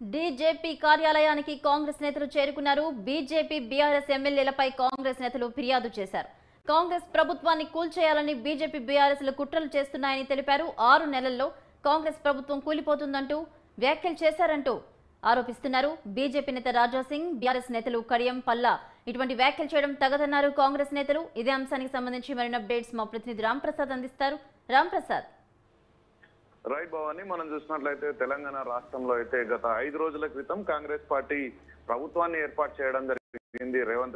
DGP కార్యాలయానికి కాంగ్రెస్ నేతలు చేరుకున్నారు బీజేపీ బీఆర్ఎస్ ఎమ్మెల్యేలపై కాంగ్రెస్ నేతలు ఫిర్యాదు చేశారు కాంగ్రెస్ ప్రభుత్వాన్ని కూల్చేయాలని బీజేపీ బీఆర్ఎస్లు కుట్రలు చేస్తున్నాయని తెలిపారు ఆరు నెలల్లో కాంగ్రెస్ ప్రభుత్వం కూలిపోతుందంటూ వ్యాఖ్యలు చేశారంటూ ఆరోపిస్తున్నారు బీజేపీ నేత రాజా సింగ్ బీఆర్ఎస్ నేతలు కడియం పల్లా ఇటువంటి వ్యాఖ్యలు చేయడం తగదన్నారు కాంగ్రెస్ నేతలు ఇదే అంశానికి సంబంధించి మరిన్ని అప్డేట్స్ మా ప్రతినిధి రామ్ ప్రసాద్ అందిస్తారు రామ్ ప్రసాద్ రైట్ భవాని మనం చూసినట్లయితే తెలంగాణ రాష్ట్రంలో అయితే గత ఐదు రోజుల క్రితం కాంగ్రెస్ పార్టీ ప్రభుత్వాన్ని ఏర్పాటు చేయడం జరిగింది రేవంత్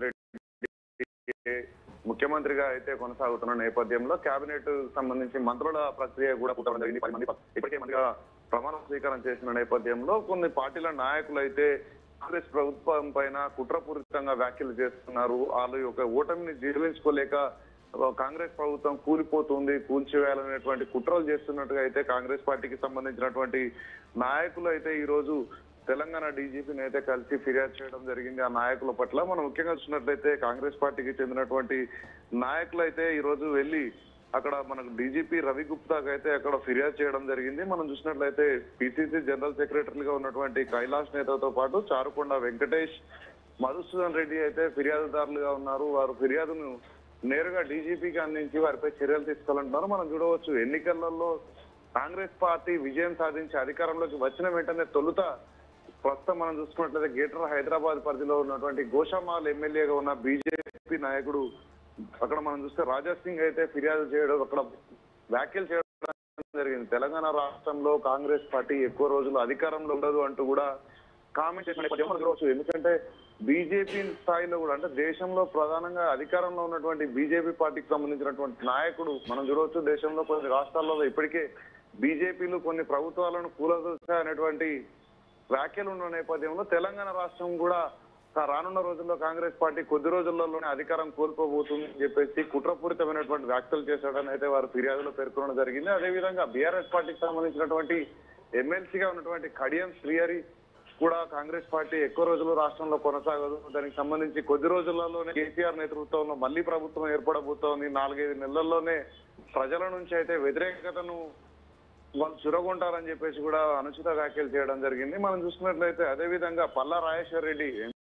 రెడ్డి ముఖ్యమంత్రిగా అయితే కొనసాగుతున్న నేపథ్యంలో కేబినెట్ సంబంధించి మంత్రుల ప్రక్రియ కూడా పూర్తవడం జరిగింది పది మంది ఇప్పటికే మందిగా ప్రమాణ స్వీకారం చేసిన నేపథ్యంలో కొన్ని పార్టీల నాయకులు అయితే కాంగ్రెస్ ప్రభుత్వం పైన కుట్రపూరితంగా వ్యాఖ్యలు చేస్తున్నారు వాళ్ళు యొక్క ఓటమిని జీర్ణించుకోలేక కాంగ్రెస్ ప్రభుత్వం కూలిపోతుంది కూల్చివేయాలనేటువంటి కుట్రలు చేస్తున్నట్టుగా అయితే కాంగ్రెస్ పార్టీకి సంబంధించినటువంటి నాయకులు అయితే ఈ రోజు తెలంగాణ డీజీపీని అయితే కలిసి ఫిర్యాదు చేయడం జరిగింది ఆ నాయకుల పట్ల మనం ముఖ్యంగా చూసినట్లయితే కాంగ్రెస్ పార్టీకి చెందినటువంటి నాయకులు అయితే ఈ రోజు వెళ్ళి అక్కడ మనకు డీజీపీ రవి గుప్తాకి అయితే అక్కడ ఫిర్యాదు చేయడం జరిగింది మనం చూసినట్లయితే పిసిసి జనరల్ సెక్రటరీగా ఉన్నటువంటి కైలాష్ నేతతో పాటు చారుకొండ వెంకటేష్ మధుసూదన్ రెడ్డి అయితే ఫిర్యాదుదారులుగా ఉన్నారు వారు ఫిర్యాదును నేరుగా డీజీపీకి అందించి వారిపై చర్యలు తీసుకోవాలంటున్నారు మనం చూడవచ్చు ఎన్నికలలో కాంగ్రెస్ పార్టీ విజయం సాధించి అధికారంలోకి వచ్చిన వెంటనే తొలుత ప్రస్తుతం మనం చూసుకున్నట్లయితే గ్రేటర్ హైదరాబాద్ పరిధిలో ఉన్నటువంటి గోషామాల్ ఎమ్మెల్యేగా ఉన్న బీజేపీ నాయకుడు అక్కడ మనం చూస్తే రాజా సింగ్ అయితే ఫిర్యాదు చేయడం అక్కడ వ్యాఖ్యలు చేయడం జరిగింది తెలంగాణ రాష్ట్రంలో కాంగ్రెస్ పార్టీ ఎక్కువ రోజులు అధికారంలో ఉండదు అంటూ కూడా కామెంట్ చేసిన నేపథ్యంలో మనం చూడవచ్చు ఎందుకంటే బీజేపీ స్థాయిలో కూడా అంటే దేశంలో ప్రధానంగా అధికారంలో ఉన్నటువంటి బీజేపీ పార్టీకి సంబంధించినటువంటి నాయకుడు మనం చూడవచ్చు దేశంలో కొన్ని రాష్ట్రాల్లో ఇప్పటికే బీజేపీలు కొన్ని ప్రభుత్వాలను కూలదొచ్చాయనేటువంటి వ్యాఖ్యలు ఉన్న నేపథ్యంలో తెలంగాణ రాష్ట్రం కూడా తా- రానున్న రోజుల్లో కాంగ్రెస్ పార్టీ కొద్ది రోజుల్లోనే అధికారం కోల్పోబోతుంది అని చెప్పేసి కుట్రపూరితమైనటువంటి వ్యాఖ్యలు చేశాడని అయితే వారు ఫిర్యాదులో పేర్కొనడం జరిగింది అదేవిధంగా బీఆర్ఎస్ పార్టీకి సంబంధించినటువంటి ఎమ్మెల్సీగా ఉన్నటువంటి కడియం శ్రీహరి కూడా కాంగ్రెస్ పార్టీ ఎక్కువ రోజులు రాష్ట్రంలో కొనసాగదు దానికి సంబంధించి కొద్ది రోజులలోనే కేసీఆర్ నేతృత్వంలో మళ్ళీ ప్రభుత్వం ఏర్పడబోతోంది నాలుగైదు నెలల్లోనే ప్రజల నుంచి అయితే వ్యతిరేకతను వాళ్ళు చురగొంటారని చెప్పేసి కూడా అనుచిత వ్యాఖ్యలు చేయడం జరిగింది మనం చూసుకున్నట్లయితే అదే విధంగా పల్లా రాజేశ్వర్ రెడ్డి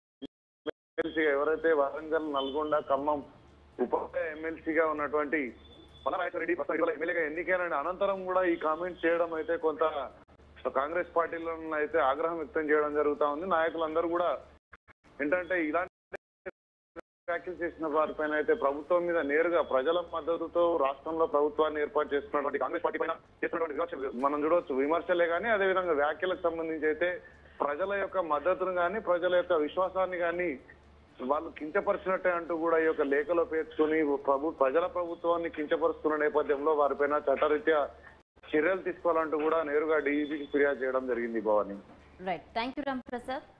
ఎమ్మెల్సీగా ఎవరైతే వరంగల్ నల్గొండ ఖమ్మం ఉప ఎమ్మెల్సీగా ఉన్నటువంటి పల్లా రాజేశ్వర రెడ్డి ప్రస్తుతం ఇటీవల ఎమ్మెల్యేగా ఎన్నికైన అనంతరం కూడా ఈ కామెంట్ చేయడం అయితే కొంత కాంగ్రెస్ పార్టీలో అయితే ఆగ్రహం వ్యక్తం చేయడం జరుగుతా ఉంది నాయకులందరూ కూడా ఏంటంటే ఇలాంటి వ్యాఖ్యలు చేసిన వారిపైన అయితే ప్రభుత్వం మీద నేరుగా ప్రజల మద్దతుతో రాష్ట్రంలో ప్రభుత్వాన్ని ఏర్పాటు చేసుకున్నటువంటి కాంగ్రెస్ పార్టీ పైన చేస్తున్నటువంటి విమర్శలు మనం చూడవచ్చు విమర్శలే కానీ అదే విధంగా వ్యాఖ్యలకు సంబంధించి అయితే ప్రజల యొక్క మద్దతును కానీ ప్రజల యొక్క విశ్వాసాన్ని కానీ వాళ్ళు కించపరిచినట్టే అంటూ కూడా ఈ యొక్క లేఖలో పేర్చుకొని ప్రభు ప్రజల ప్రభుత్వాన్ని కించపరుస్తున్న నేపథ్యంలో వారిపైన చట్టరీత్యా చర్యలు తీసుకోవాలంటూ కూడా నేరుగా డీజీపీకి ఫిర్యాదు చేయడం జరిగింది Bhavani right thank you Ram Prasad